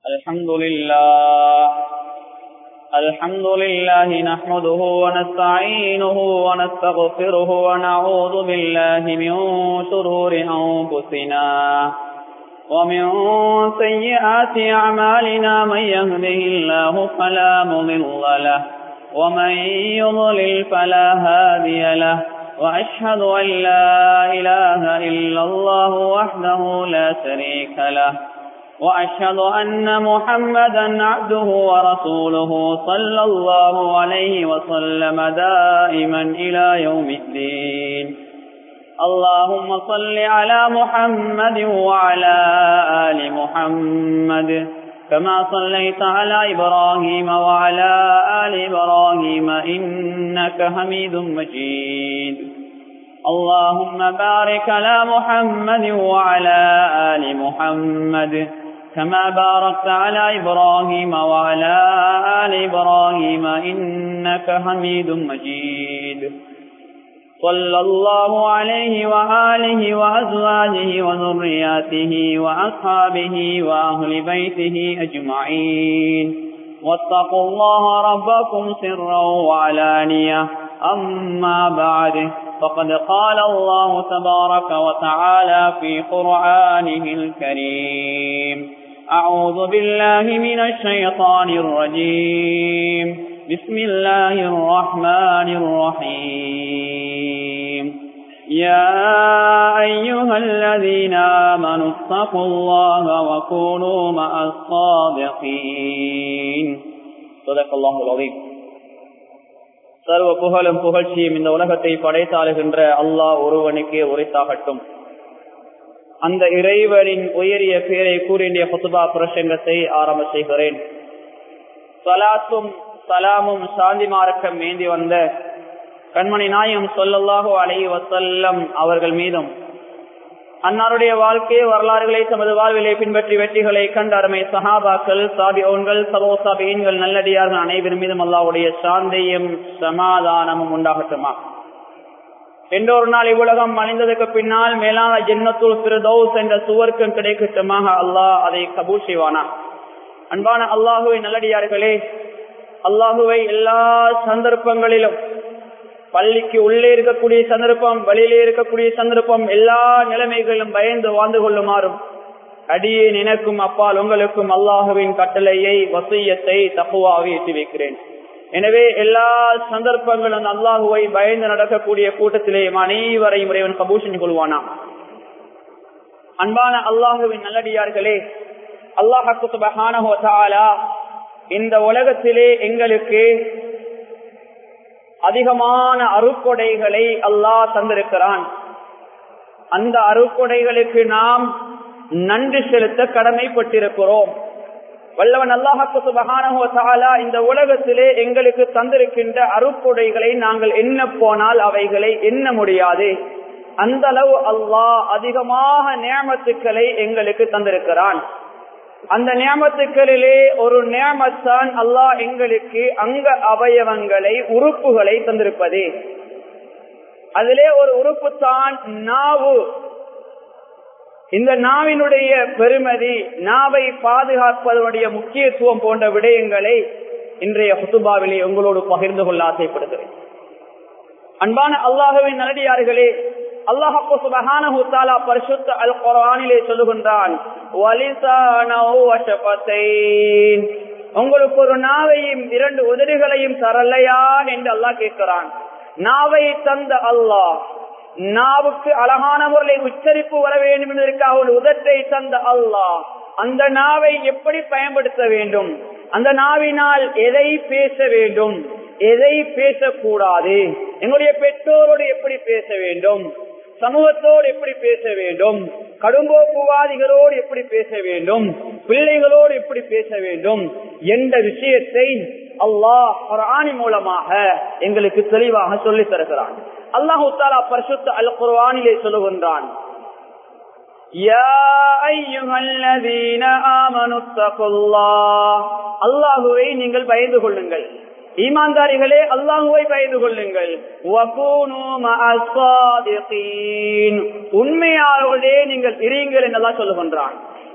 الحمد لله الحمد لله نحمده ونستعينه ونستغفره ونعوذ بالله من شرور أنفسنا ومن سيئات أعمالنا من يهده الله فلا مضل له ومن يضلل فلا هادي له وأشهد أن لا إله إلا الله وحده لا شريك له وأشهد أن محمدا عبده ورسوله صلى الله عليه وسلم دائما إلى يوم الدين اللهم صل على محمد وعلى آل محمد كما صليت على إبراهيم وعلى آل إبراهيم إنك حميد مجيد اللهم بارك على محمد وعلى آل محمد كما باركت على إبراهيم وعلى آل إبراهيم إنك حميد مجيد صلى الله عليه وآله وأزواجه وذرياته وأصحابه وأهل بيته أجمعين واتقوا الله ربكم سرا وعلانية أما بعد فقد قال الله تبارك وتعالى في قرآنه الكريم أعوذ بالله من الشيطان الرجيم بسم الله الرحمن الرحيم يا أيها الذين آمنوا اتقوا الله وكونوا مع الصادقين صدق الله العظيم சர்வ புகழும் புகழ்ச்சியும் இந்த உலகத்தை படைத்தாளுகின்ற அல்லாஹ் ஒருவனுக்கே உரைத்தாகட்டும் அந்த இறைவனின் உயரிய பேரை கூறிய புத்துபா பிரசங்கத்தை ஆரம்ப செய்கிறேன் சலாத்தும் சலாமும் சாந்தி மார்க்கம் மேந்தி வந்த கண்மணி நாயம் சொல்லல்லாஹோ அலை வசல்லம் அவர்கள் மீதும் அன்னாருடைய வாழ்க்கை வரலாறுகளை தமது வாழ்விலை பின்பற்றி வெற்றிகளை கண்ட அருமை சஹாபாக்கள் சாபியோன்கள் சபோ சாபியன்கள் நல்லடியார்கள் அனைவரும் மீதும் அல்லாவுடைய சாந்தையும் சமாதானமும் உண்டாகட்டுமா என்றொரு நாள் இவ்வுலகம் அணிந்ததுக்கு பின்னால் மேலான ஜென்னத்துல் பிரதோஸ் என்ற சுவர்க்கம் கிடைக்கட்டுமாக அல்லாஹ் அதை கபூல் செய்வானா அன்பான அல்லாஹுவை நல்லடியார்களே அல்லாஹுவை எல்லா சந்தர்ப்பங்களிலும் பள்ளிக்கு உள்ளே இருக்கக்கூடிய சந்தர்ப்பம் வெளியிலே இருக்கக்கூடிய சந்தர்ப்பம் எல்லா நிலைமைகளிலும் பயந்து வாழ்ந்து கொள்ளுமாறும் அடியே நினைக்கும் அப்பால் உங்களுக்கும் அல்லாஹுவின் கட்டளையை வசியத்தை தப்புவாக எட்டி வைக்கிறேன் எனவே எல்லா சந்தர்ப்பங்களும் அல்லாஹுவை பயந்து நடக்கக்கூடிய கூட்டத்திலே அனைவரையும் இறைவன் கபூஷன் கொள்வானா அன்பான அல்லாஹுவின் நல்லடியார்களே அல்லாஹாலா இந்த உலகத்திலே எங்களுக்கு அதிகமான அருக்கொடைகளை அல்லாஹ் தந்திருக்கிறான் அந்த அருக்கொடைகளுக்கு நாம் நன்றி செலுத்த கடமைப்பட்டிருக்கிறோம் வல்லவன் அல்லாஹாக்கு சுபகானா இந்த உலகத்திலே எங்களுக்கு தந்திருக்கின்ற அருக்கொடைகளை நாங்கள் எண்ண போனால் அவைகளை எண்ண முடியாது அந்த அளவு அல்லாஹ் அதிகமாக நியமத்துக்களை எங்களுக்கு தந்திருக்கிறான் அந்த நியமத்துக்களிலே ஒரு நியமத்தான் அல்லாஹ் எங்களுக்கு அங்க அவயவங்களை உறுப்புகளை தந்திருப்பது அதிலே ஒரு உறுப்பு தான் நாவு இந்த நாவினுடைய பெருமதி நாவை பாதுகாப்பதனுடைய முக்கியத்துவம் போன்ற விடயங்களை இன்றைய ஹுத்துபாவிலே உங்களோடு பகிர்ந்து கொள்ள ஆசைப்படுகிறேன் அன்பான அல்லாஹுவின் நல்லடியார்களே அல்லாஹப்பு சுபஹானஹு தஆலா பரிசுத்த அல் குர்ஆனிலே சொல்லுகின்றான் உங்களுக்கு ஒரு நாவையும் இரண்டு உதடுகளையும் தரலையா என்று அல்லாஹ் கேட்கிறான் நாவை தந்த அல்லாஹ் நாவுக்கு அழகான முறையில் உச்சரிப்பு வர வேண்டும் என்பதற்காக ஒரு உதட்டை தந்த அல்லாஹ் அந்த நாவை எப்படி பயன்படுத்த வேண்டும் அந்த நாவினால் எதை பேச வேண்டும் எதை பேசக்கூடாது எங்களுடைய பெற்றோரோடு எப்படி பேச வேண்டும் சமூகத்தோடு எப்படி பேச வேண்டும் கடும்போக்குவாதிகளோடு எப்படி பேச வேண்டும் பிள்ளைகளோடு எப்படி பேச வேண்டும் என்ற விஷயத்தை அல்லாஹ் குரானி மூலமாக எங்களுக்கு தெளிவாக சொல்லி தருகிறான் அல்லாஹு தாலா பரிசுத்த அல் குர்வானிலே சொல்லுகின்றான் அல்லாஹுவை நீங்கள் பயந்து கொள்ளுங்கள் ஈமான்தாரிகளே அல்லாஹுவை பயந்து கொள்ளுங்கள் உண்மையாளர்களே நீங்கள் இருங்கள் என்றெல்லாம் சொல்லுகின்றான்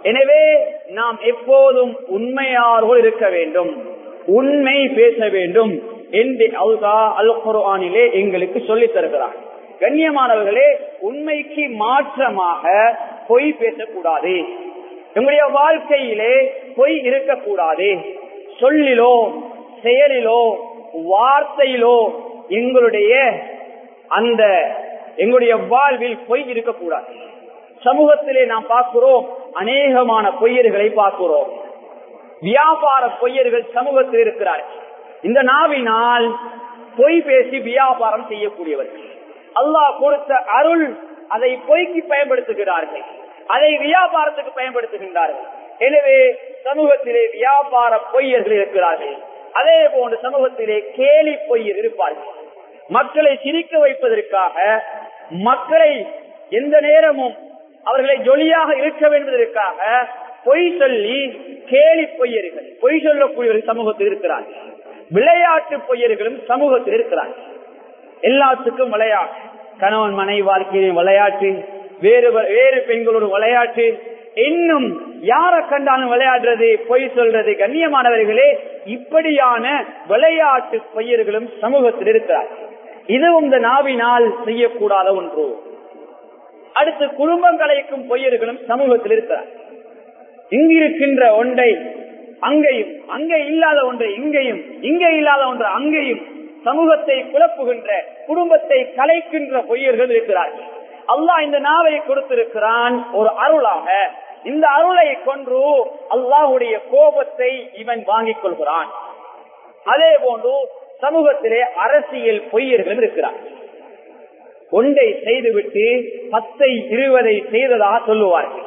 எனவே நாம் எப்போதும் உண்மையாளர்கள் இருக்க வேண்டும் உண்மை பேச வேண்டும் என்று அல்கா அல் குர்ஆனிலே எங்களுக்கு சொல்லித் தருகிறார் கண்ணியமானவர்களே உண்மைக்கு மாற்றமாக பொய் பேசக்கூடாது எங்களுடைய வாழ்க்கையிலே பொய் இருக்கக்கூடாது சொல்லிலோ செயலிலோ வார்த்தையிலோ எங்களுடைய அந்த எங்களுடைய வாழ்வில் பொய் இருக்கக்கூடாது சமூகத்திலே நாம் பார்க்கிறோம் அநேகமான பொய்யர்களை பார்க்கிறோம் வியாபார பொய்யர்கள் சமூகத்தில் இருக்கிறார்கள் இந்த நாவினால் பொய் பேசி வியாபாரம் செய்யக்கூடியவர்கள் அல்லாஹ் கொடுத்த அருள் அதை பொய்க்கு பயன்படுத்துகிறார்கள் அதை வியாபாரத்துக்கு பயன்படுத்துகின்றார்கள் எனவே சமூகத்திலே வியாபார பொய்யர்கள் இருக்கிறார்கள் அதே போன்று சமூகத்திலே கேலி பொய்யர் இருப்பார்கள் மக்களை சிரிக்க வைப்பதற்காக மக்களை எந்த நேரமும் அவர்களை ஜொலியாக இருக்க வேண்டுவதற்காக பொய் சொல்லி கேலி பொய்யர்கள் பொய் சொல்லக்கூடியவர்கள் சமூகத்தில் இருக்கிறார்கள் விளையாட்டு பொய்யர்களும் சமூகத்தில் இருக்கிறார்கள் எல்லாத்துக்கும் விளையாட்டு கணவன் மனை வாழ்க்கையின் விளையாட்டு வேறு வேறு பெண்களோட விளையாட்டு இன்னும் யார கண்டாலும் விளையாடுறது பொய் சொல்றது கண்ணியமானவர்களே இப்படியான விளையாட்டு பொய்யர்களும் சமூகத்தில் இருக்கிறார் இதுவும் இந்த நாவினால் செய்யக்கூடாத ஒன்று அடுத்து குடும்பங்களைக்கும் பொய்யர்களும் சமூகத்தில் இருக்கிறார் இங்கிருக்கின்ற ஒன்றை அங்கேயும் அங்கே இல்லாத ஒன்றை இங்கேயும் இங்கே இல்லாத ஒன்று அங்கேயும் சமூகத்தை குழப்புகின்ற குடும்பத்தை கலைக்கின்ற பொய்யர்கள் இருக்கிறார்கள் அல்லாஹ் இந்த நாவை கொடுத்திருக்கிறான் ஒரு அருளாக இந்த அருளை கொன்று அல்லாஹுடைய கோபத்தை இவன் வாங்கிக் கொள்கிறான் அதே போன்று சமூகத்திலே அரசியல் பொய்யர்கள் இருக்கிறார் ஒன்றை செய்துவிட்டு பத்தை இருபதை செய்ததாக சொல்லுவார்கள்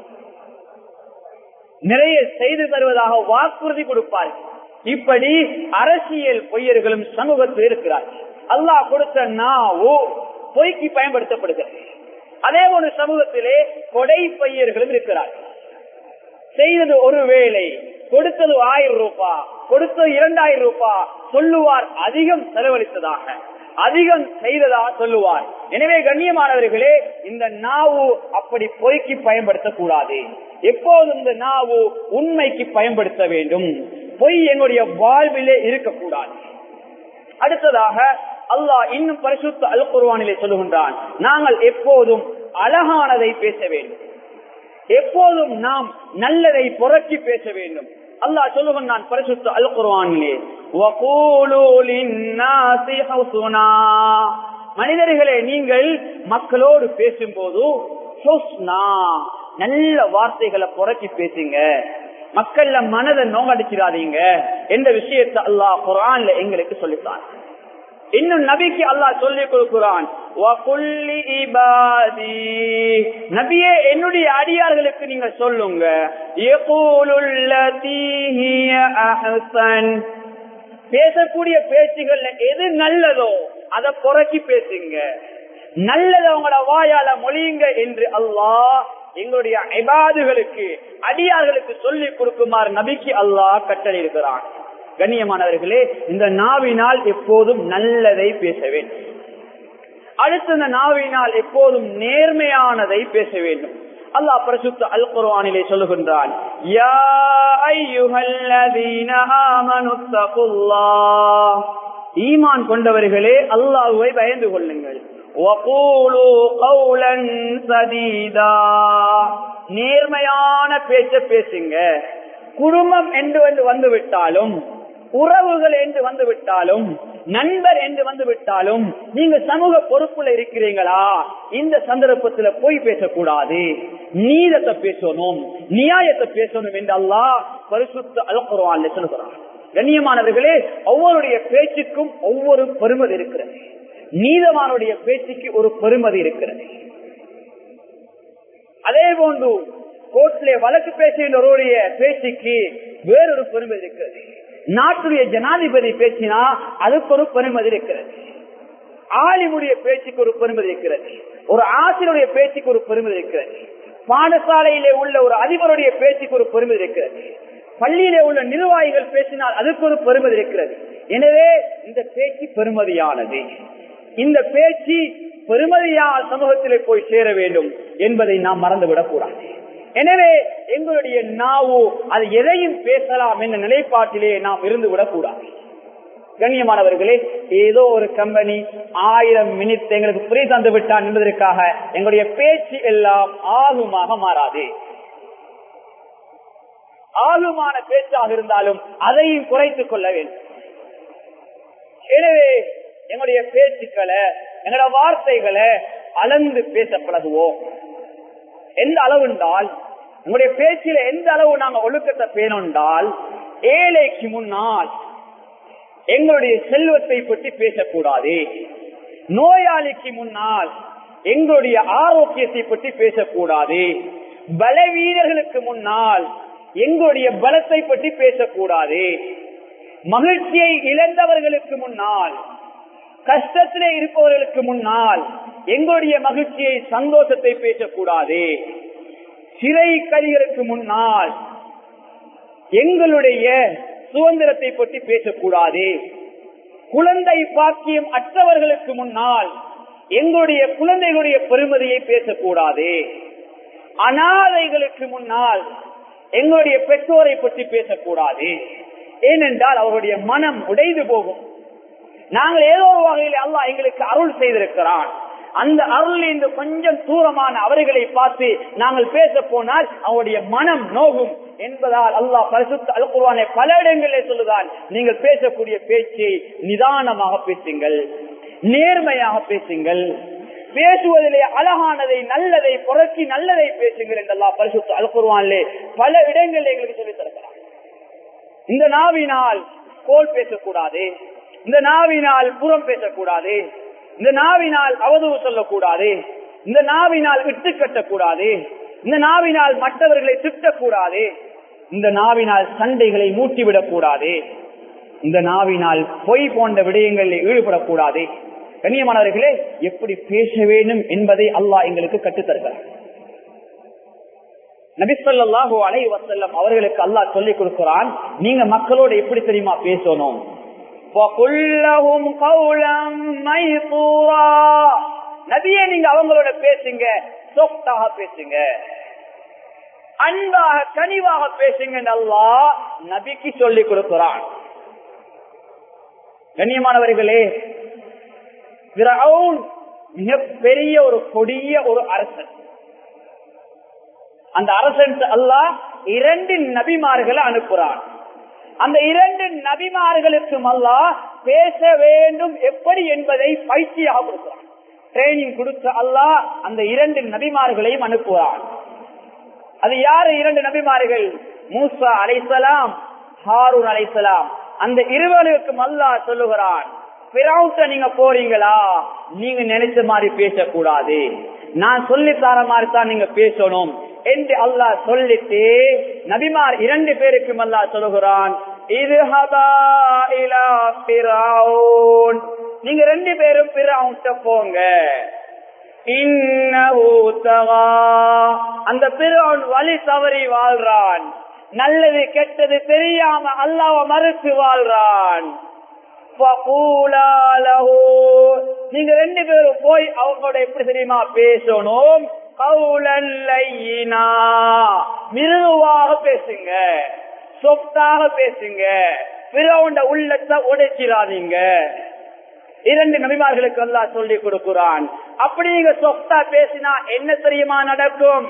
நிறைய செய்து தருவதாக வாக்குறுதி கொடுப்பார்கள் இப்படி அரசியல் பொய்யர்களும் சமூகத்தில் இருக்கிறார்கள் அல்லாஹ் கொடுத்த நாவோ பொய்க்கு பயன்படுத்தப்படுகிறது அதே ஒரு சமூகத்திலே கொடை பையர்களும் இருக்கிறார்கள் செய்தது ஒரு வேலை கொடுத்தது ஆயிரம் ரூபாய் கொடுத்தது இரண்டாயிரம் ரூபாய் சொல்லுவார் அதிகம் செலவழித்ததாக அதிகம் செய்ததாக சொல்லுவார் எனவே கண்ணியமானவர்களே இந்த நாவு அப்படி பொய்க்கு பயன்படுத்தக்கூடாது எப்போதும் இந்த நாவு உண்மைக்கு பயன்படுத்த வேண்டும் பொய் என்னுடைய வாழ்விலே இருக்கக்கூடாது அடுத்ததாக அல்லாஹ் இன்னும் பரிசுத்த அல் குர்வானிலே சொல்லுகின்றான் நாங்கள் எப்போதும் அழகானதை பேச வேண்டும் எப்போதும் நாம் நல்லதை புரட்சி பேச வேண்டும் அல்லாஹ் சொல்லுகின்றான் பரிசுத்த அல் குர்வானிலே மனிதர்களே நீங்கள் மக்களோடு பேசும்போது நல்ல வார்த்தைகளை புரட்சி பேசுங்க மக்கள்ல மனதை நோங்கடிச்சிடாதீங்க என்ற விஷயத்தை அல்லாஹ் குரான்ல எங்களுக்கு சொல்லித்தான் இன்னும் நபிக்கு அல்லாஹ் சொல்லிக் கொடுக்கிறான் நபியே என்னுடைய அடியார்களுக்கு நீங்க சொல்லுங்க பேசக்கூடிய பேச்சுகள்ல எது நல்லதோ அதை புறக்கி பேசுங்க நல்லது அவங்களோட வாயால மொழியுங்க என்று அல்லாஹ் எங்களுடைய ஐபாதுகளுக்கு அடியார்களுக்கு சொல்லிக் கொடுக்குமாறு நபிக்கு அல்லாஹ் கட்டளை இருக்கிறான் கண்ணியமானவர்களே இந்த நாவினால் எப்போதும் நல்லதை பேச வேண்டும் அடுத்த இந்த நாவினால் எப்போதும் நேர்மையானதை பேச வேண்டும் அல்லாஹ் பரிசுத்த அல் குர்ஆனிலே சொல்லுகின்றான் யா அய்யுஹல்லதீன ஆமனுத்தகுல்லாஹ் ஈமான் கொண்டவர்களே அல்லாஹ்வை பயந்து கொள்ளுங்கள் وقولوا قولا سديدا நேர்மையான பேச்ச பேசுங்க குடும்பம் என்று வந்து வந்து விட்டாலும் உறவுகள் என்று வந்து விட்டாலும் நண்பர் என்று வந்து விட்டாலும் நீங்க சமூக பொறுப்புல இருக்கிறீங்களா இந்த சந்தர்ப்பத்துல போய் பேசக்கூடாது நீதத்தை பேசணும் நியாயத்தை பேசணும் என்று அல்லாஹ் பரிசுத்த அலக்குறவான் சொல்லுகிறான் கண்ணியமானவர்களே ஒவ்வொருடைய பேச்சுக்கும் ஒவ்வொரு பெருமதி இருக்கிறது நீதமானுடைய பேச்சுக்கு ஒரு பெருமதி இருக்கிறது அதே போன்று கோர்ட்ல வழக்கு பேசுகின்றவருடைய பேச்சுக்கு வேறொரு பெருமதி இருக்கிறது நாட்டுடைய ஜனாதிபதி பேசினா அதுக்கு ஒரு பெருமதி இருக்கிறது ஆலிமுடைய பேச்சுக்கு ஒரு பெருமதி இருக்கிறது ஒரு ஆசிரியருடைய பேச்சுக்கு ஒரு பெருமதி இருக்கிறது பாடசாலையிலே உள்ள ஒரு அதிபருடைய பேச்சுக்கு ஒரு பெருமதி இருக்கிறது பள்ளியிலே உள்ள நிர்வாகிகள் பேசினால் அதுக்கு ஒரு பெருமதி இருக்கிறது எனவே இந்த பேச்சு பெருமதியானது இந்த பேச்சு பெருமதியால் சமூகத்திலே போய் சேர வேண்டும் என்பதை நாம் மறந்துவிடக் கூடாது எனவே எங்களுடைய நாவு அது எதையும் பேசலாம் என்ற நிலைப்பாட்டிலே நாம் இருந்து விடக்கூடாது கண்ணியமானவர்களே ஏதோ ஒரு கம்பெனி ஆயிரம் மினிட் எங்களுக்கு புரி தந்து விட்டான் என்பதற்காக எங்களுடைய பேச்சு எல்லாம் ஆகுமாக மாறாது ஆகுமான பேச்சாக இருந்தாலும் அதையும் குறைத்துக் கொள்ள வேண்டும் எனவே எங்களுடைய பேச்சுக்களை எங்களோட வார்த்தைகளை அளந்து பேச பழகுவோம் எந்த அளவு என்றால் உங்களுடைய பேச்சில எந்த அளவு நாங்க ஒழுக்கத்தை பேணுண்டால் ஏழைக்கு முன்னால் எங்களுடைய செல்வத்தை பற்றி பேசக்கூடாது நோயாளிக்கு முன்னால் எங்களுடைய ஆரோக்கியத்தை பற்றி பேசக்கூடாது பலவீனர்களுக்கு முன்னால் எங்களுடைய பலத்தை பற்றி பேசக்கூடாது மகிழ்ச்சியை இழந்தவர்களுக்கு முன்னால் கஷ்டத்திலே இருப்பவர்களுக்கு முன்னால் எங்களுடைய மகிழ்ச்சியை சந்தோஷத்தை பேசக்கூடாது சிறை கைகளுக்கு முன்னால் எங்களுடைய சுதந்திரத்தை பற்றி பேசக்கூடாது குழந்தை பாக்கியம் அற்றவர்களுக்கு முன்னால் எங்களுடைய குழந்தைகளுடைய பெருமதியை பேசக்கூடாது அனாதைகளுக்கு முன்னால் எங்களுடைய பெற்றோரை பற்றி பேசக்கூடாது ஏனென்றால் அவருடைய மனம் உடைந்து போகும் நாங்கள் ஏதோ ஒரு வகையில் அல்லாஹ் எங்களுக்கு அருள் செய்திருக்கிறான் அந்த அருள் இந்த கொஞ்சம் தூரமான அவர்களை பார்த்து நாங்கள் பேச போனால் அவருடைய மனம் நோகும் என்பதால் அல்லாஹ் பரிசுத்த அல்குருவானை பல இடங்களிலே சொல்லுதான் நீங்கள் பேசக்கூடிய பேச்சை நிதானமாக பேசுங்கள் நேர்மையாக பேசுங்கள் பேசுவதிலே அழகானதை நல்லதை புரட்சி நல்லதை பேசுங்கள் என்றெல்லாம் பரிசுத்த அல்குருவானிலே பல இடங்களில் எங்களுக்கு சொல்லித் தருகிறார் இந்த நாவினால் கோல் பேசக்கூடாது இந்த நாவினால் புறம் பேசக்கூடாது இந்த நாவினால் அவதூறு சொல்லக்கூடாது இந்த நாவினால் விட்டு கட்டக்கூடாது இந்த நாவினால் மற்றவர்களை திட்டக்கூடாது இந்த நாவினால் சண்டைகளை மூட்டிவிடக் கூடாது இந்த நாவினால் பொய் போன்ற விடயங்களில் ஈடுபடக்கூடாது கண்ணியமானவர்களே எப்படி பேச வேண்டும் என்பதை அல்லாஹ் எங்களுக்கு கற்றுத்தருகிறார் நபிசல்லாஹு அலை வசல்லம் அவர்களுக்கு அல்லாஹ் சொல்லிக் கொடுக்கிறான் நீங்க மக்களோட எப்படி தெரியுமா பேசணும் நபியே நீங்க அவங்களோட பேசுங்க சொத்தாக பேசுங்க அன்பாக கனிவாக பேசுங்க நல்லா நபிக்கு சொல்லிக் கொடுக்கிறான் கண்ணியமானவர்களே மிகப்பெரிய ஒரு கொடிய ஒரு அரசன் அந்த அரசன் அல்லாஹ் இரண்டு நபிமார்களை அனுப்புறான் அந்த இரண்டு நபிமார்களுக்கும் அல்லாஹ் பேச வேண்டும் எப்படி என்பதை பயிற்சியாக கொடுக்கிறான் ட்ரைனிங் கொடுத்த அல்லாஹ் அந்த இரண்டு நபிமார்களையும் அனுப்புவான் அது யாரு இரண்டு நபிமார்கள் மூசா அலைசலாம் ஹாரூன் அலைசலாம் அந்த இருவருக்கும் அல்லாஹ் சொல்லுகிறான் பிறவுட்ட நீங்க போறீங்களா நீங்க நினைச்ச மாதிரி பேசக்கூடாது நான் சொல்லி தர மாதிரி தான் நீங்க பேசணும் என்று அல்லாஹ் சொல்லிட்டு நபிமார் இரண்டு பேருக்கும் அல்லாஹ் சொல்லுகிறான் இது நீங்க ரெண்டு பேரும் பிறவுட்ட போங்க அந்த பிறவன் வழி தவறி வாழ்றான் நல்லது கெட்டது தெரியாம அல்லாவ மறுத்து வாழ்றான் நீங்க ரெண்டு பேரும் போய் அவங்களோட எப்படி தெரியுமா பேசணும் மிருதுவாக பேசுங்க சொத்தாக பேசுங்க பிறவுண்ட உள்ளத்தை உடைச்சிடாதீங்க இரண்டு நபிமார்களுக்கு அல்லா சொல்லி கொடுக்கிறான் அப்படி நீங்க சொத்தா பேசினா என்ன தெரியுமா நடக்கும்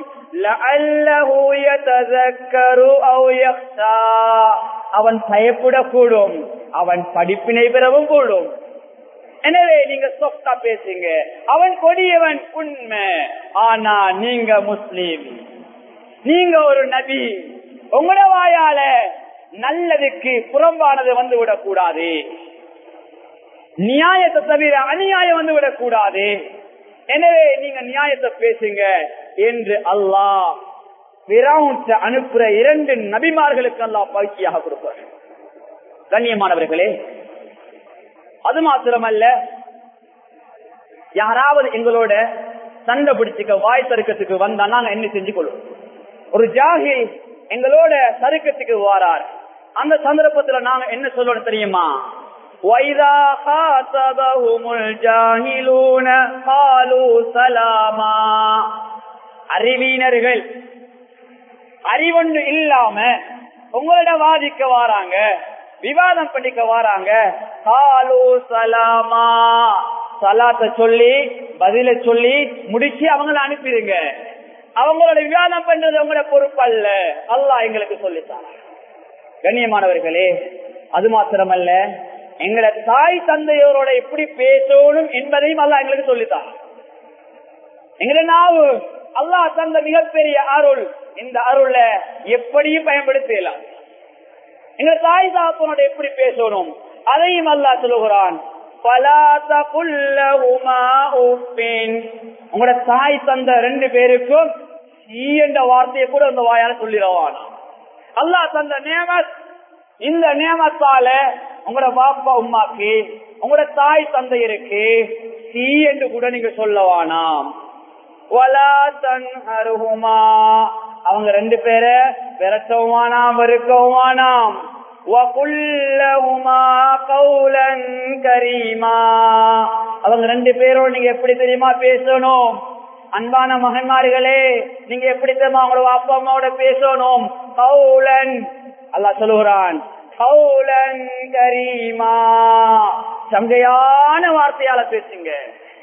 அவன் பயப்படக்கூடும் அவன் படிப்பினை பெறவும் கூடும் எனவே நீங்க சொத்தா பேசுங்க அவன் கொடியவன் உண்மை ஆனா நீங்க முஸ்லீம் நீங்க ஒரு நபி உங்களோட வாயால நல்லதுக்கு புறம்பானது வந்து விடக்கூடாது நியாயத்தை தவிர அநியாயம் வந்து விடக்கூடாது எனவே நீங்க நியாயத்தை பேசுங்க என்று அல்லாஹ் அனுப்புற இரண்டு நபிமார்களுக்கு அல்லாஹ் பயிற்சியாக கொடுப்பார் கண்ணியமானவர்களே அது மாத்திரமல்ல யாராவது எங்களோட சண்டை பிடிச்சுக்க வாய் தருக்கத்துக்கு வந்தா நாங்க என்ன செஞ்சு கொள்வோம் ஒரு ஜாகி எங்களோட சருக்கத்துக்கு வாரார் அந்த சந்தர்ப்பத்துல நாங்க என்ன சொல்லணும் தெரியுமா وَإِذَا خَاطَبَهُمُ الْجَاهِلُونَ قَالُوا سَلَامًا அறிவீனர்கள் அறிவொன்று இல்லாம உங்களோட வாதிக்க வாராங்க விவாதம் பண்ணிக்க வாராங்க காலு சலாமா சலாத்த சொல்லி பதில சொல்லி முடிச்சு அவங்கள அனுப்பிடுங்க அவங்களோட விவாதம் பண்றது உங்களோட பொறுப்பு அல்ல அல்லாஹ் எங்களுக்கு சொல்லித்தாங்க கண்ணியமானவர்களே அது மாத்திரமல்ல எங்களோட தாய் தந்தையோரோட எப்படி பேசணும் என்பதையும் அல்லாஹ் எங்களுக்கு சொல்லித்தான் எங்களை நாவு அல்லாஹ் தந்த மிகப்பெரிய அருள் இந்த அருள எப்படியும் பயன்படுத்தலாம் எங்க தாய் தாப்பனோட எப்படி பேசணும் அதையும் அல்லாஹ் சொல்லுகிறான் உங்களோட தாய் தந்த ரெண்டு பேருக்கும் ஈ என்ற வார்த்தையை கூட அந்த வாயால சொல்லிடுவான் அல்லாஹ் தந்த நேமத் இந்த நேமத்தால உங்களோட பாப்பா உமாக்கு உங்களோட தாய் தந்தையருக்கு சி என்று கூட நீங்க சொல்லவானாம் அவங்க ரெண்டு பேரை விரட்டவுமானாம் வெறுக்கவுமானாம் அவங்க ரெண்டு பேரும் நீங்க எப்படி தெரியுமா பேசணும் அன்பான மகன்மார்களே நீங்க எப்படி தெரியுமா அவங்களோட அப்பா அம்மாவோட பேசணும் கவுலன் அல்லா சொல்லுகிறான் கவுலன் கரீமா சங்கையான வார்த்தையால பேசுங்க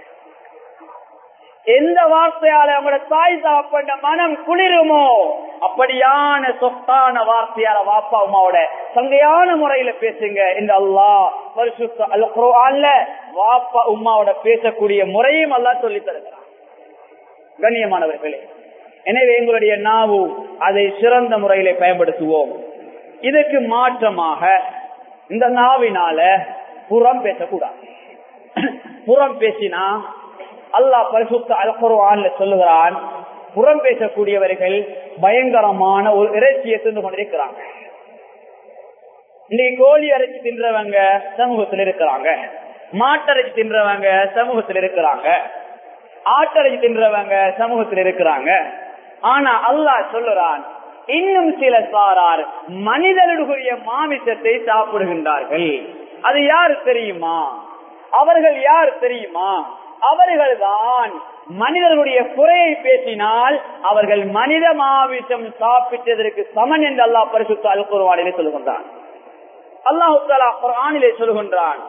எந்த வார்த்தையால அவங்களோட தாய் சாப்பிட்ட மனம் குளிருமோ அப்படியான சொத்தான வார்த்தையால வாப்பா அம்மாவோட சங்கையான முறையில பேசுங்க இந்த அல்லா பரிசுத்த அல்ல குரான்ல வாப்பா உமாவோட பேசக்கூடிய முறையும் அல்லா சொல்லி தருகிறான் கண்ணியமானவர்களே எனவே எங்களுடைய நாவு அதை சிறந்த முறையில பயன்படுத்துவோம் இதுக்கு மாற்றமாக இந்த நாவினால புறம் பேசக்கூடாது புறம் பேசினா அல்லாஹ் பரிசுத்த அல்குர்ஆன்ல சொல்லுகிறான் புறம் பேசக்கூடியவர்கள் பயங்கரமான ஒரு இறைச்சியை தின்று கொண்டிருக்கிறாங்க இன்னைக்கு கோழி இறைச்சி தின்றவங்க சமூகத்தில் இருக்கிறாங்க மாட்டரைச்சி தின்றவங்க சமூகத்தில் இருக்கிறாங்க ஆட்டரைச்சி தின்றவங்க சமூகத்தில் இருக்கிறாங்க ஆனா அல்லாஹ் சொல்லுறான் இன்னும் சில சாரார் மனிதர்களுடைய மாமிசத்தை சாப்பிடுகின்றார்கள் அது யார் தெரியுமா அவர்கள் யார் தெரியுமா அவர்கள்தான் மனிதர்களுடைய குறையை பேசினால் அவர்கள் மனித மாவிசம் சாப்பிட்டதற்கு சமன் என்று அல்லாஹ் பரிசுத்த அல் குர்வானிலே சொல்லுகின்றான் அல்லாஹு தாலா குர்ஆனிலே சொல்லுகின்றான்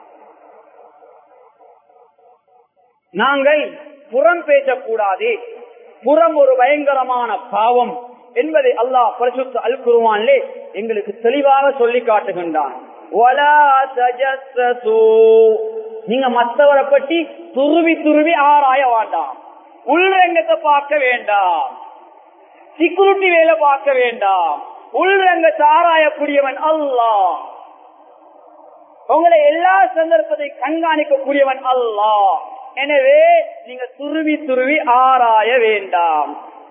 நாங்கள் புறம் பேசக்கூடாது புறம் ஒரு பயங்கரமான பாவம் என்பதை அல்லாஹ் பரிசுத்த அல் குருவான்லே எங்களுக்கு தெளிவாக சொல்லி காட்டுகின்றான் நீங்க மற்றவரை பற்றி துருவி துருவி ஆராய வேண்டாம் உள்ரங்கத்தை பார்க்க வேண்டாம் சிக்யூரிட்டி வேலை பார்க்க வேண்டாம் உள்ரங்கத்தை ஆராயக்கூடியவன் அல்லாஹ் உங்களை எல்லா சந்தர்ப்பத்தை கண்காணிக்கக்கூடியவன் அல்லாஹ் எனவே நீங்க துருவி துருவி ஆராய வேண்டாம்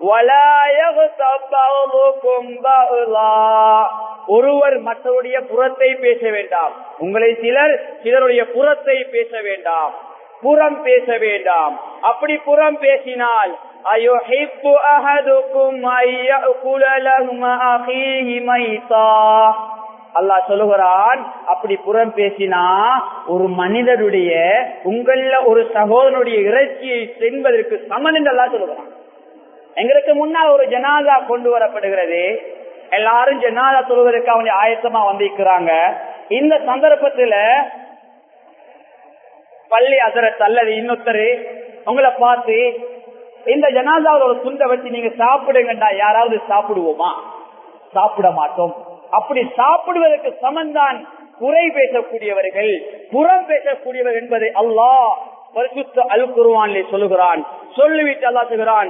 ஒருவர் மற்றவருடைய புறத்தை பேச வேண்டாம் உங்களை சிலர் சிலருடைய புறத்தை பேச வேண்டாம் புறம் பேச வேண்டாம் அப்படி புறம் பேசினால் அல்லாஹ் சொல்லுகிறான் அப்படி புறம் பேசினா ஒரு மனிதனுடைய உங்கள ஒரு சகோதரனுடைய இறைச்சியை சென்பதற்கு சமன் என்று அல்லா சொல்லுகிறான் எங்களுக்கு முன்னால் ஒரு ஜனாதா கொண்டு வரப்படுகிறது எல்லாரும் ஜனாதா சொல்வதற்கு அவங்க ஆயத்தமா வந்திருக்கிறாங்க இந்த சந்தர்ப்பத்துல பள்ளி அதரத் அல்லது இன்னொருத்தரு உங்களை பார்த்து இந்த ஜனாதாவில் ஒரு துண்டை வச்சு நீங்க சாப்பிடுங்கண்டா யாராவது சாப்பிடுவோமா சாப்பிட மாட்டோம் அப்படி சாப்பிடுவதற்கு சமந்தான் குறை பேசக்கூடியவர்கள் புறம் பேசக்கூடியவர் என்பதை அல்லாஹ் பரிசுத்த அல் குருவான்லே சொல்லுகிறான் சொல்லிவிட்டு அல்லா சொல்கிறான்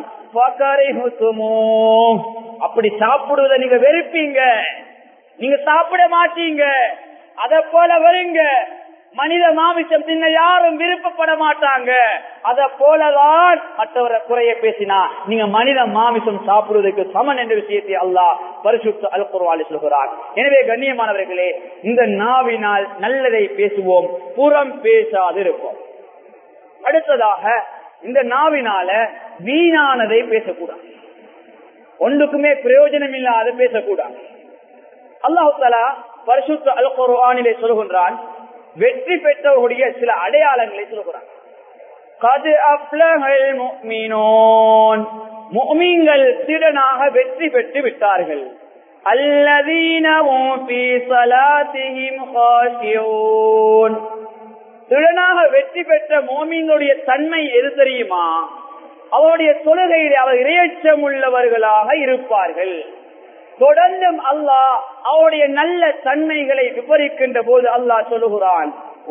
அப்படி சாப்பிடுவதை நீங்க வெறுப்பீங்க நீங்க சாப்பிட மாட்டீங்க அத போல வருங்க மனித மாமிசம் தின்ன யாரும் விருப்பப்பட மாட்டாங்க அத போலதான் மற்றவரை குறைய பேசினா நீங்க மனித மாமிசம் சாப்பிடுவதற்கு சமன் என்ற விஷயத்தை அல்லாஹ் பரிசுத்த அல் குர்வாலி சொல்கிறார் எனவே கண்ணியமானவர்களே இந்த நாவினால் நல்லதை பேசுவோம் புறம் பேசாது இருப்போம் அடுத்ததாக இந்த நாவினால வீணானதை பேசக்கூடாது ஒன்றுக்குமே பிரயோஜனம் இல்லாத பேசக்கூடாது அல்லாஹு தலா பரிசுத்த அல் குர்ஆனிலே சொல்கின்றான் வெற்றி பெற்றவர்களுடைய சில அடையாளங்களை சொல்கிறான் கது அப்லஹல் முஃமினூன் முஃமின்கள் திறனாக வெற்றி பெற்று விட்டார்கள் الذين هم في صلاتهم خاشعون திறனாக வெற்றி பெற்ற மோமிங்களுடைய தன்மை எது தெரியுமா அவருடைய தொழுகையில் அவர் இரையச்சம் உள்ளவர்களாக இருப்பார்கள் தொடர்ந்தும் அல்லாஹ் அவருடைய நல்ல தன்மைகளை விவரிக்கின்ற போது அல்லாஹ் சொல்லுகிறான்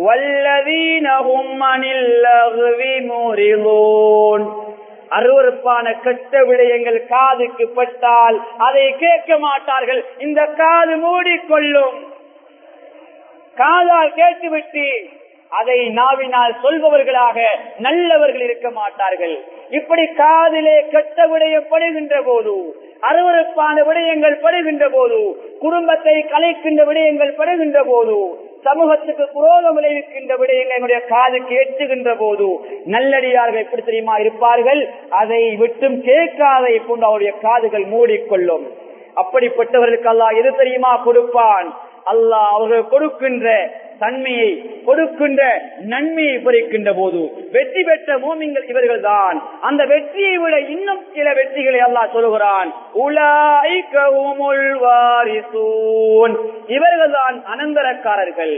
அருவறுப்பான கெட்ட விடயங்கள் காதுக்கு பட்டால் அதை கேட்க மாட்டார்கள் இந்த காது மூடிக்கொள்ளும் காதால் கேட்டுவிட்டு அதை நாவினால் சொல்பவர்களாக நல்லவர்கள் இருக்க மாட்டார்கள் இப்படி காதிலே கெட்ட விடயம் படுகின்ற போது அருவறுப்பான விடயங்கள் படுகின்ற போது குடும்பத்தை கலைக்கின்ற விடயங்கள் படுகின்ற போது சமூகத்துக்கு குரோதம் விளைவிக்கின்ற விடயங்கள் என்னுடைய காதுக்கு எட்டுகின்ற போது நல்லடியார்கள் எப்படி தெரியுமா இருப்பார்கள் அதை விட்டும் கேட்காதை போன்று அவருடைய காதுகள் மூடிக்கொள்ளும் அப்படிப்பட்டவர்களுக்கு அல்லாஹ் எது தெரியுமா கொடுப்பான் அல்லாஹ் அவர்கள் கொடுக்கின்ற தன்மையை கொடுக்கின்ற நன்மையை பறிக்கின்ற போது வெற்றி பெற்ற மூமிங்கள் இவர்கள் தான் அந்த வெற்றியை விட இன்னும் சில வெற்றிகளை அல்லாஹ் சொல்லுகிறான் இவர்கள் தான் அனந்தரக்காரர்கள்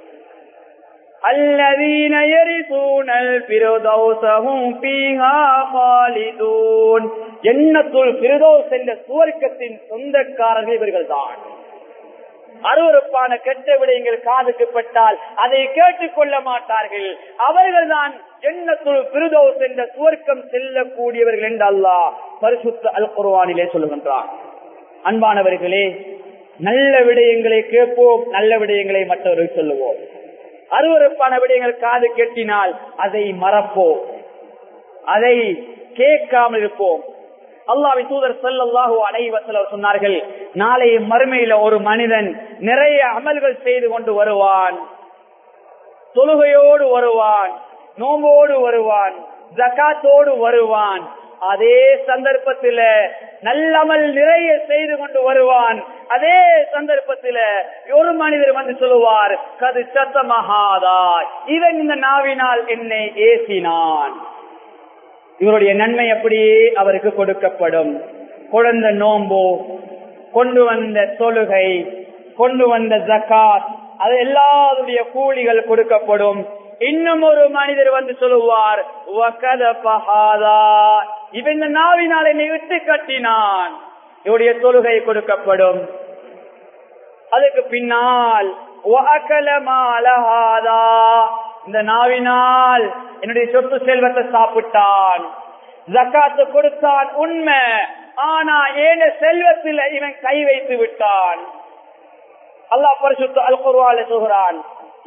الذين يرثون الفردوس هم فيها خالدون ஜன்னத்துல் ஃபிர்தௌஸ் என்ற சுவர்க்கத்தின் சொந்தக்காரர்கள் இவர்கள் தான் அருவறுப்பான கெட்ட விடயங்கள் காதுக்கு பட்டால் அதை கேட்டுக் கொள்ள மாட்டார்கள் அவர்கள் தான் ஜன்னத்துல் பிரதோஸ் என்ற சுவர்க்கம் செல்லக்கூடியவர்கள் என்று அல்லாஹ் பரிசுத்த அல் குர்வானிலே சொல்லுகின்றான் அன்பானவர்களே நல்ல விடயங்களை கேட்போம் நல்ல விடயங்களை மற்றவர்கள் சொல்லுவோம் அருவறுப்பான விடயங்கள் காது கெட்டினால் அதை மறப்போம் அதை கேட்காமல் இருப்போம் அல்லாவின் தூதர் சொல்லல்லாஹு அனைவசல் சொன்னார்கள் நாளை மறுமையில ஒரு மனிதன் நிறைய அமல்கள் செய்து கொண்டு வருவான் தொழுகையோடு வருவான் நோம்போடு வருவான் ஜக்காத்தோடு வருவான் அதே சந்தர்ப்பத்தில நல்லமல் நிறைய செய்து கொண்டு வருவான் அதே சந்தர்ப்பத்தில ஒரு மனிதர் வந்து சொல்லுவார் கது சத்தமகாதா இவன் இந்த நாவினால் என்னை ஏசினான் இவருடைய நன்மை அப்படியே அவருக்கு கொடுக்கப்படும் குழந்த நோம்பு கொண்டு வந்த தொழுகை கொண்டு வந்த ஜக்காத் அது எல்லாருடைய கூலிகள் கொடுக்கப்படும் இன்னும் ஒரு மனிதர் வந்து சொல்லுவார் இவன் இந்த நாவினால் என்னை விட்டு கட்டினான் இவருடைய தொழுகை கொடுக்கப்படும் அதுக்கு பின்னால் இந்த நாவினால் என்னுடைய சொத்து செல்வத்தை சாப்பிட்டான் ஜக்காத்து கொடுத்தான் உண்மை ஆனா ஏன செல்வத்தில் இவன் கை வைத்து விட்டான் அல்லாஹ் பரிசுத்த அல் குர்வால சொல்கிறான்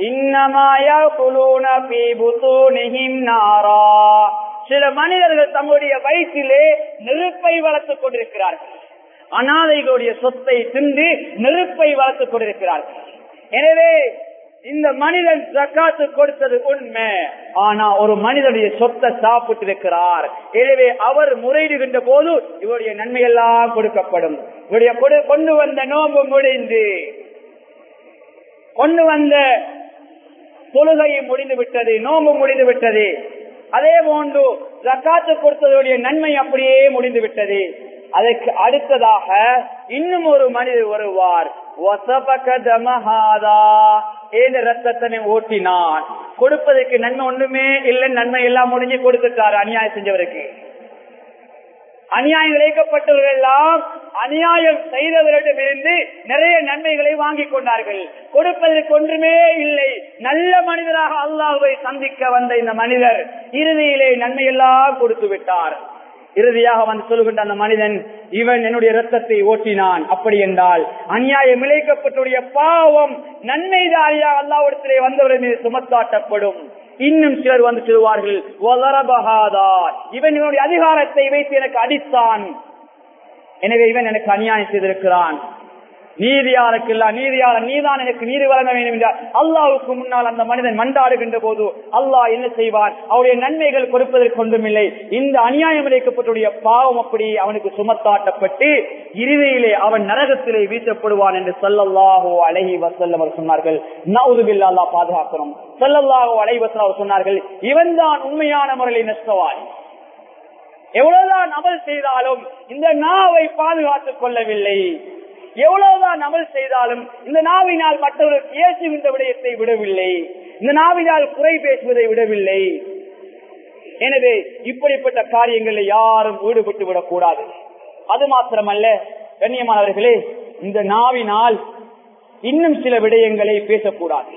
சில மனிதர்கள் தம்முடைய வயிற்றிலே நெருப்பை வளர்த்துக் கொண்டிருக்கிறார்கள் அனாதைகளுடைய சொத்தை தின்று நெருப்பை வளர்த்துக் கொண்டிருக்கிறார்கள் எனவே இந்த மனிதன் ஜக்காத்து கொடுத்தது உண்மை ஆனா ஒரு மனிதனுடைய சொத்தை சாப்பிட்டு இருக்கிறார் எனவே அவர் முறையிடுகின்ற போது இவருடைய நன்மை எல்லாம் கொடுக்கப்படும் இவருடைய கொண்டு வந்த நோம்பு முடிந்து கொண்டு வந்த தொழுகையும் முடிந்து விட்டது நோம்பு முடிந்து விட்டது அதே போன்று ஜக்காத்து கொடுத்ததுடைய நன்மை அப்படியே முடிந்து விட்டது அதற்கு அடுத்ததாக இன்னும் ஒரு மனிதர் வருவார் ரத்தத்தனை ஓட்டினான் கொடுப்பதற்கு நன்மை ஒண்ணுமே இல்லை நன்மை எல்லாம் முடிஞ்சு கொடுத்துட்டாரு அநியாயம் செஞ்சவருக்கு அநியாயம் இழைக்கப்பட்டவர்கள் எல்லாம் அநியாயம் செய்தவரிடமிருந்து நிறைய நன்மைகளை வாங்கி கொண்டார்கள் கொடுப்பதற்கு ஒன்றுமே இல்லை நல்ல மனிதராக அல்லாஹுவை சந்திக்க வந்த இந்த மனிதர் இறுதியிலே நன்மையெல்லாம் கொடுத்து விட்டார் இறுதியாக வந்து சொல்லுகின்ற அந்த மனிதன் இவன் என்னுடைய ரத்தத்தை ஓட்டினான் அப்படி என்றால் அநியாயம் இழைக்கப்பட்டுடைய பாவம் நன்மைதாரியாக அல்லாவிடத்திலே வந்தவர்கள் மீது சுமத்தாட்டப்படும் இன்னும் சிலர் வந்து சொல்வார்கள் இவன் இவனுடைய அதிகாரத்தை வைத்து எனக்கு அடித்தான் எனவே இவன் எனக்கு அநியாயம் செய்திருக்கிறான் நீதியாளருக்கு இல்ல நீதியாளர் நீதான் எனக்கு நீதி வழங்க வேண்டும் என்றால் அல்லாவுக்கு முன்னால் அந்த மனிதன் மண்டாடுகின்ற போது அல்லாஹ் என்ன செய்வான் அவருடைய நன்மைகள் கொடுப்பதற்கு ஒன்றுமில்லை இந்த அநியாயம் இழைக்கப்பட்டுடைய பாவம் அப்படி அவனுக்கு சுமத்தாட்டப்பட்டு இறுதியிலே அவன் நரகத்திலே வீசப்படுவான் என்று சொல்லல்லாஹோ அழகி வசல்லம் அவர் சொன்னார்கள் நவுதுபில்லா அல்லா பாதுகாக்கணும் சொல்லல்லாஹோ அலை வசல் அவர் சொன்னார்கள் இவன் தான் உண்மையான முறையில் நஷ்டவாளி எவ்வளவுதான் அமல் செய்தாலும் இந்த நாவை பாதுகாத்துக் கொள்ளவில்லை எவ்வளவுதான் அமல் செய்தாலும் இந்த நாவினால் மற்றவர்கள் பேசுகின்ற விடயத்தை விடவில்லை இந்த நாவினால் குறை பேசுவதை விடவில்லை எனவே இப்படிப்பட்ட காரியங்களில் யாரும் ஈடுபட்டு விடக்கூடாது அது மாத்திரமல்ல கண்ணியமானவர்களே இந்த நாவினால் இன்னும் சில விடயங்களை பேசக்கூடாது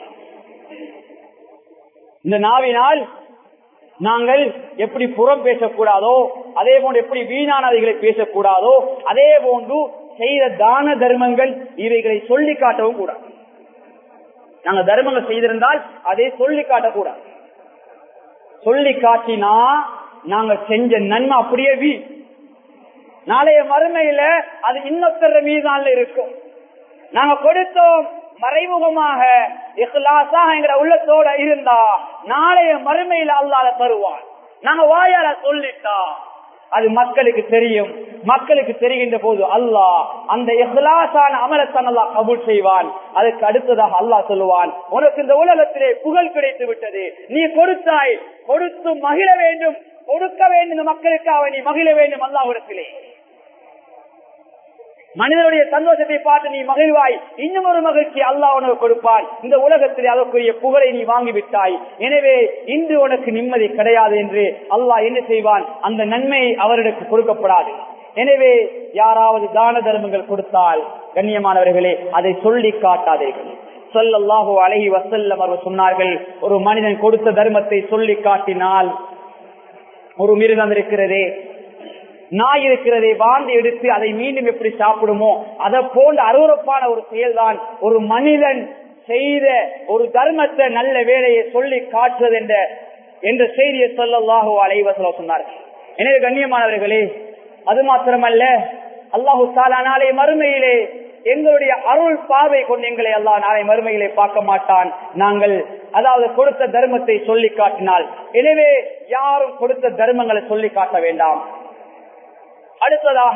இந்த நாவினால் நாங்கள் எப்படி புறம் பேசக்கூடாதோ அதே போன்று எப்படி வீணானவைகளை பேசக்கூடாதோ அதே போன்று செய்த தான தர்மங்கள் இவைகளை சொல்லி காட்டவும் கூடாது நாங்கள் தர்மங்கள் செய்திருந்தால் அதை சொல்லி காட்டக்கூடாது சொல்லி காட்டினா நாங்க செஞ்ச நன்மை அப்படியே வீ நாளைய மறுமையில அது இன்னொருத்தர மீதான்ல இருக்கும் நாங்க கொடுத்தோம் மறைமுகமாக இஹ்லாசா எங்கிற உள்ளத்தோட இருந்தா நாளைய மறுமையில அல்லாத தருவான் நாங்க வாயால சொல்லிட்டா அது மக்களுக்கு தெரியும் மக்களுக்கு தெரிகின்ற போது அல்லாஹ் அந்த இஹ்லாசான அமலத்தான் அல்லாஹ் கபூல் செய்வான் அதுக்கு அடுத்ததாக அல்லாஹ் சொல்லுவான் உனக்கு இந்த உலகத்திலே புகழ் கிடைத்து விட்டது நீ கொடுத்தாய் கொடுத்து மகிழ வேண்டும் கொடுக்க வேண்டும் இந்த மக்களுக்காக நீ மகிழ வேண்டும் அல்லாஹிடத்திலே மனிதனுடைய சந்தோஷத்தை பார்த்து நீ மகிழ்வாய் இன்னும் ஒரு மகிழ்ச்சி அல்லாஹ் உனக்கு கொடுப்பான் இந்த உலகத்தில் அதற்குரிய புகழை நீ வாங்கிவிட்டாய் எனவே இன்று உனக்கு நிம்மதி கிடையாது என்று அல்லாஹ் என்ன செய்வான் அந்த நன்மை அவர்களுக்கு கொடுக்கப்படாது எனவே யாராவது தான தர்மங்கள் கொடுத்தால் கண்ணியமானவர்களே அதை சொல்லி காட்டாதீர்கள் சொல்லல்லாஹோ அழகி வசல்லம் அவர் சொன்னார்கள் ஒரு மனிதன் கொடுத்த தர்மத்தை சொல்லி காட்டினால் ஒரு மிருகம் இருக்கிறதே நாய் இருக்கிறதை வாழ்ந்து எடுத்து அதை மீண்டும் எப்படி சாப்பிடுமோ அதை போன்ற அருவறுப்பான ஒரு செயல்தான் ஒரு மனிதன் செய்த ஒரு தர்மத்தை நல்ல வேலையை சொல்லி காட்டுவது என்ற என்ற செய்தியை சொல்லல்லாஹோ அலைவசல சொன்னார்கள் எனவே கண்ணியமானவர்களே அது மாத்திரமல்ல அல்லாஹு சாலா நாளை மறுமையிலே எங்களுடைய அருள் பார்வை கொண்டு எங்களை அல்லா நாளை மறுமையிலே பார்க்க மாட்டான் நாங்கள் அதாவது கொடுத்த தர்மத்தை சொல்லி காட்டினால் எனவே யாரும் கொடுத்த தர்மங்களை சொல்லி காட்ட வேண்டாம் அடுத்ததாக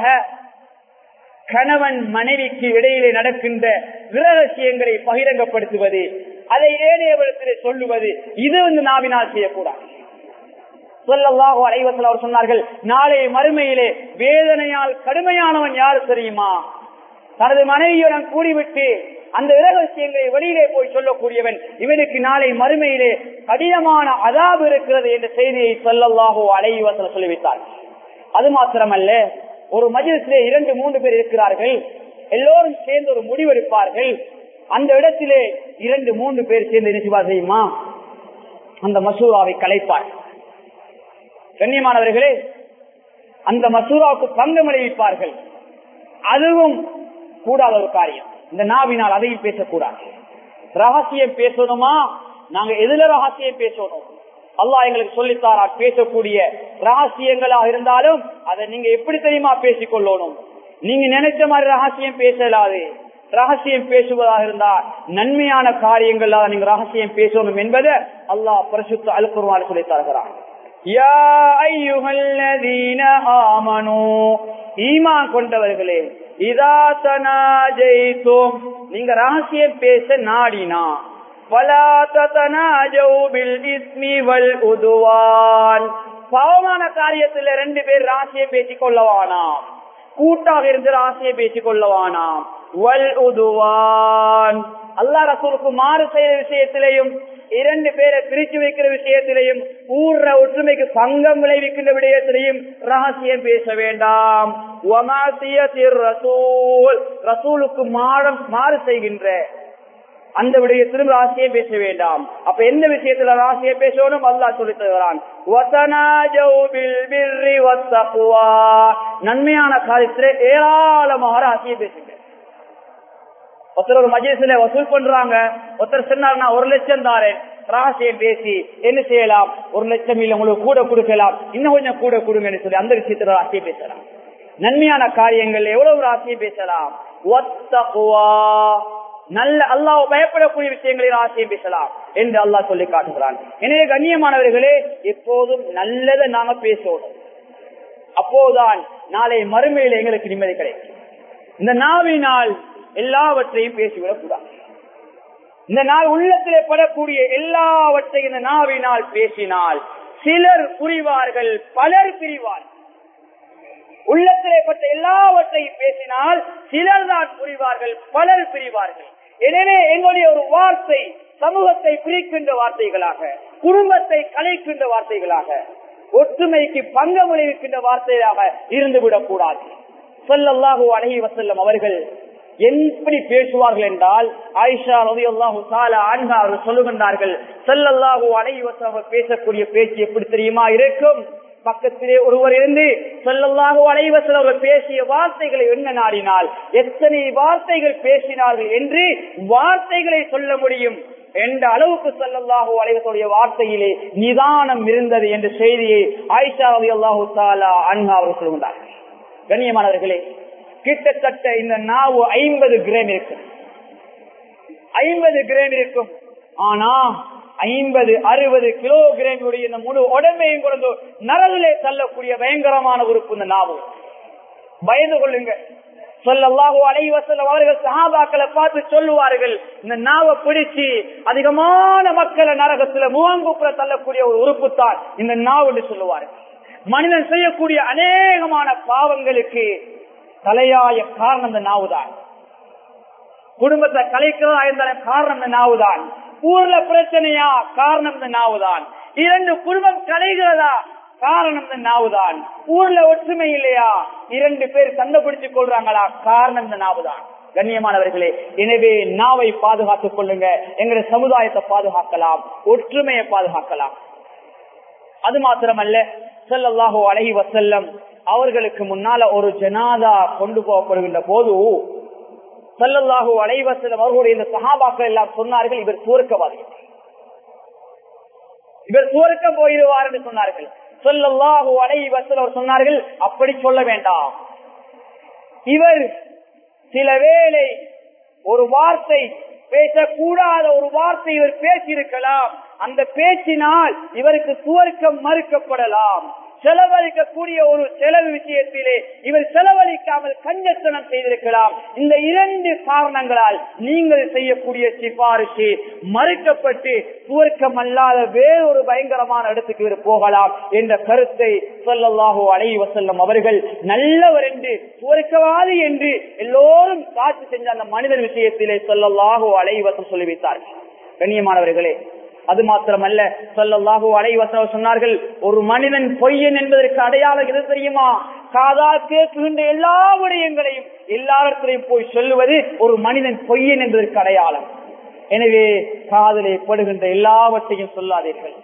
கணவன் மனைவிக்கு இடையிலே நடக்கின்ற விரகசியங்களை பகிரங்கப்படுத்துவது அதை ஏனையவரத்திலே சொல்லுவது இது வந்து நாவினால் செய்யக்கூடாது சொல்லல்லாஹோ அலைவசல் அவர் சொன்னார்கள் நாளை மறுமையிலே வேதனையால் கடுமையானவன் யாரு தெரியுமா தனது மனைவியுடன் கூடிவிட்டு அந்த இரகசியங்களை வெளியிலே போய் சொல்லக்கூடியவன் இவனுக்கு நாளை மறுமையிலே கடினமான அதாபு இருக்கிறது என்ற செய்தியை சொல்லல்லாஹோ அலைவசல் சொல்லிவிட்டார் அது மாத்திரமல்ல ஒரு மஜிலிசிலே இரண்டு மூன்று பேர் இருக்கிறார்கள் எல்லோரும் சேர்ந்து ஒரு முடிவெடுப்பார்கள் அந்த இடத்திலே இரண்டு மூன்று பேர் சேர்ந்து என்ன செய்யுமா அந்த மசூராவை கலைப்பார் கண்ணியமானவர்களே அந்த மசூராவுக்கு பங்கம் விளைவிப்பார்கள் அதுவும் கூடாத ஒரு காரியம் இந்த நாவினால் அதையும் பேசக்கூடாது ரகசியம் பேசணுமா நாங்க எதுல ரகசியம் பேசணும் அல்லா எங்களுக்கு சொல்லித்தாரா பேசக்கூடிய ரகசியங்களாக இருந்தாலும் அதை நீங்க எப்படி தெரியுமா பேசிக் கொள்ளணும் நீங்க நினைச்ச மாதிரி ரகசியம் பேசலாது ரகசியம் பேசுவதாக இருந்தா நன்மையான காரியங்கள் நீங்க ரகசியம் பேசணும் என்பதை அல்லாஹ் பரிசுத்த அலுப்புருவாறு சொல்லி தருகிறான் ஈமான் கொண்டவர்களே இதா தனாஜெய்தோம் நீங்க ரகசியம் பேச நாடினா பாவமான காரியத்துல ரெண்டு பேர் ராசியை பேசிக் கொள்ளவானாம் கூட்டாக இருந்து ராசியை பேசிக் கொள்ளவானாம் வல் உதுவான் அல்லா ரசூலுக்கு மாறு செய்த விஷயத்திலையும் இரண்டு பேரை பிரிச்சு வைக்கிற விஷயத்திலையும் ஊர்ற ஒற்றுமைக்கு பங்கம் விளைவிக்கின்ற விடயத்திலையும் ரகசியம் பேச வேண்டாம் ரசூல் ரசூலுக்கு மாறம் மாறு செய்கின்ற அந்த விடயத்திலும் ராசியை பேச வேண்டாம் அப்ப எந்த விஷயத்துல ராசியை பேசணும் அல்லா சொல்லி தருகிறான் நன்மையான காரியத்திலே ஏராளமாக ராசியை பேசுங்க ஒருத்தர் ஒரு மஜேசில வசூல் பண்றாங்க ஒருத்தர் சொன்னார் நான் ஒரு லட்சம் தாரேன் ரகசியம் பேசி என்ன செய்யலாம் ஒரு லட்சம் இல்ல உங்களுக்கு கூட கொடுக்கலாம் இன்னும் கொஞ்சம் கூட கொடுங்கன்னு சொல்லி அந்த விஷயத்துல ராசியை பேசலாம் நன்மையான காரியங்கள் எவ்வளவு ராசியை பேசலாம் நல்ல அல்லாஹ் பயப்படக்கூடிய விஷயங்களில் ஆசையை பேசலாம் என்று அல்லாஹ் சொல்லி காட்டுகிறான் எனவே கண்ணியமானவர்களே எப்போதும் நல்லதை நாங்க பேசணும் அப்போதுதான் நாளை மறுமையில் எங்களுக்கு நிம்மதி கிடைக்கும் இந்த நாவினால் எல்லாவற்றையும் பேசிவிடக் கூடாது இந்த நாள் உள்ளத்திலே படக்கூடிய எல்லாவற்றையும் இந்த நாவினால் பேசினால் சிலர் புரிவார்கள் பலர் பிரிவார் உள்ளத்திலே பட்ட எல்லாவற்றையும் பேசினால் சிலர் தான் புரிவார்கள் பலர் பிரிவார்கள் எனவே எங்களுடைய ஒரு வார்த்தை சமூகத்தை பிரிக்கின்ற வார்த்தைகளாக குடும்பத்தை கலைக்கின்ற வார்த்தைகளாக ஒற்றுமைக்கு பங்கம் விளைவிக்கின்ற வார்த்தையாக இருந்துவிடக் கூடாது சொல்லல்லாஹு அழகி வசல்லம் அவர்கள் எப்படி பேசுவார்கள் என்றால் ஆயிஷா ரவி அல்லாஹு அன்ஹா அவர்கள் சொல்லுகின்றார்கள் செல்லல்லாஹு அழகி வசல்லம் பேசக்கூடிய பேச்சு எப்படி தெரியுமா இருக்கும் பக்கத்திலே ஒருவர் இருந்து சொல்லல்லாக அனைவசல் அவர்கள் பேசிய வார்த்தைகளை என்ன நாடினால் எத்தனை வார்த்தைகள் பேசினார்கள் என்று வார்த்தைகளை சொல்ல முடியும் என்ற அளவுக்கு சொல்லல்லாஹு அலைவசுடைய வார்த்தையிலே நிதானம் இருந்தது என்ற செய்தியை ஆயிஷா அலி அல்லாஹு தாலா அன்ஹா அவர்கள் சொல்கின்றார்கள் கண்ணியமானவர்களே கிட்டத்தட்ட இந்த நாவு ஐம்பது கிராம் இருக்கும் ஐம்பது கிராம் இருக்கும் ஆனா ஐம்பது அறுபது கிலோகிராம் உடைய இந்த முழு உடம்பையும் கொண்டு நரவிலே தள்ளக்கூடிய பயங்கரமான உறுப்பு இந்த நாவு பயந்து கொள்ளுங்க சொல்லல்லாஹு அலைவசல்லம் அவர்கள் சஹாபாக்களை பார்த்து சொல்லுவார்கள் இந்த நாவை பிடிச்சு அதிகமான மக்களை நரகத்துல முகங்குப்புற தள்ளக்கூடிய ஒரு உறுப்பு தான் இந்த நாவு என்று சொல்லுவார்கள் மனிதன் செய்யக்கூடிய அநேகமான பாவங்களுக்கு தலையாய காரணம் இந்த நாவுதான் குடும்பத்தை கலைக்கிறதா இருந்தாலும் காரணம் இந்த நாவுதான் ஊர்ல பிரச்சனையா காரணம் இந்த நாவுதான் இரண்டு குடும்பம் கலைகிறதா காரணம் இந்த நாவுதான் ஊர்ல ஒற்றுமை இல்லையா இரண்டு பேர் சண்டை பிடிச்சுக் கொள்றாங்களா காரணம் இந்த நாவுதான் கண்ணியமானவர்களே எனவே நாவை பாதுகாத்துக் கொள்ளுங்க எங்களுடைய சமுதாயத்தை பாதுகாக்கலாம் ஒற்றுமையை பாதுகாக்கலாம் அது மாத்திரமல்ல செல்லல்லாஹோ அழகி வசல்லம் அவர்களுக்கு முன்னால ஒரு ஜனாதா கொண்டு போகப்படுகின்ற போது செல்லல்லாஹோ அலைவசலம் அவர்களுடைய இந்த சகாபாக்கள் எல்லாம் சொன்னார்கள் இவர் சுவர்க்கவாதி இவர் சுவர்க்கம் போயிடுவார் என்று சொன்னார்கள் சொல்லல்லாஹு அலைவசல் அவர் சொன்னார்கள் அப்படி சொல்ல வேண்டாம் இவர் சில வேளை ஒரு வார்த்தை பேசக்கூடாத ஒரு வார்த்தை இவர் பேசியிருக்கலாம் அந்த பேச்சினால் இவருக்கு சுவர்க்கம் மறுக்கப்படலாம் செலவழிக்கக்கூடிய ஒரு செலவு விஷயத்திலே இவர் செலவழிக்காமல் கஞ்சத்தனம் செய்திருக்கலாம் இந்த இரண்டு காரணங்களால் நீங்கள் செய்யக்கூடிய சிபாரிசு மறுக்கப்பட்டு சுவர்க்கம் அல்லாத வேறொரு பயங்கரமான இடத்துக்கு இவர் போகலாம் என்ற கருத்தை சொல்லல்லாஹோ அலைவ செல்லும் அவர்கள் நல்லவர் என்று சுவர்க்கவாதி என்று எல்லோரும் காட்சி செஞ்ச அந்த மனிதன் விஷயத்திலே சொல்லல்லாஹோ அலைவசம் சொல்லி வைத்தார்கள் கண்ணியமானவர்களே அது மாத்திரமல்ல சொல்லல்லாஹோ அலைவசம் சொன்னார்கள் ஒரு மனிதன் பொய்யன் என்பதற்கு அடையாளம் எது தெரியுமா காதால் கேட்கின்ற எல்லா விடயங்களையும் எல்லாத்திலையும் போய் சொல்லுவது ஒரு மனிதன் பொய்யன் என்பதற்கு அடையாளம் எனவே காதலை படுகின்ற எல்லாவற்றையும் சொல்லாதீர்கள்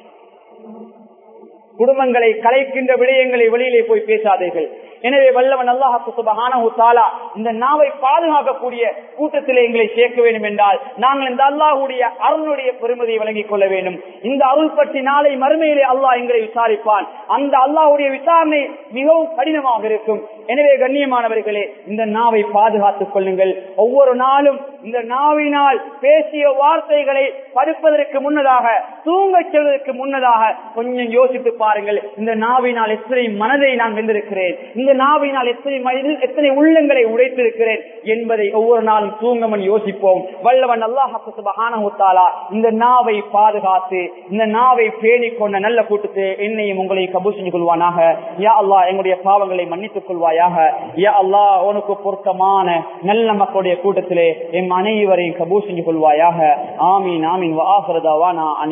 குடும்பங்களை கலைக்கின்ற விடயங்களை வெளியிலே போய் பேசாதீர்கள் எனவே வல்லவன் அல்லாஹு சுபஹானஹு தஆலா இந்த நாவை பாதுகாக்கக்கூடிய கூட்டத்திலே எங்களை சேர்க்க வேண்டும் என்றால் நாங்கள் இந்த அல்லாஹ்வுடைய அருளுடைய பெருமதியை வழங்கிக் கொள்ள வேண்டும் இந்த அருள் பற்றி நாளை மறுமையிலே அல்லாஹ் எங்களை விசாரிப்பான் அந்த அல்லாஹ்வுடைய விசாரணை மிகவும் கடினமாக இருக்கும் எனவே கண்ணியமானவர்களே இந்த நாவை பாதுகாத்துக் கொள்ளுங்கள் ஒவ்வொரு நாளும் இந்த நாவினால் பேசிய வார்த்தைகளை படுப்பதற்கு முன்னதாக தூங்கச் செல்வதற்கு முன்னதாக கொஞ்சம் யோசித்து பாருங்கள் இந்த நாவினால் எத்தனை மனதை நான் வென்றிருக்கிறேன் இந்த நாவினால் எத்தனை மனித எத்தனை உள்ளங்களை உடைத்திருக்கிறேன் என்பதை ஒவ்வொரு நாளும் தூங்கமன் யோசிப்போம் வல்லவன் அல்லாஹாலா இந்த நாவை பாதுகாத்து இந்த நாவை பேணிக் கொண்ட நல்ல கூட்டத்தை என்னையும் உங்களை கபூல் செஞ்சு கொள்வானாக யா அல்லாஹ் எங்களுடைய பாவங்களை மன்னித்துக் கொள்வாயாக யா அல்லாஹ் உனக்கு பொருத்தமான நல்ல மக்களுடைய கூட்டத்திலே எம் அனைவரையும் கபூல் செஞ்சு கொள்வாயாக ஆமீன் ஆமீன் வாசரதாவா நான்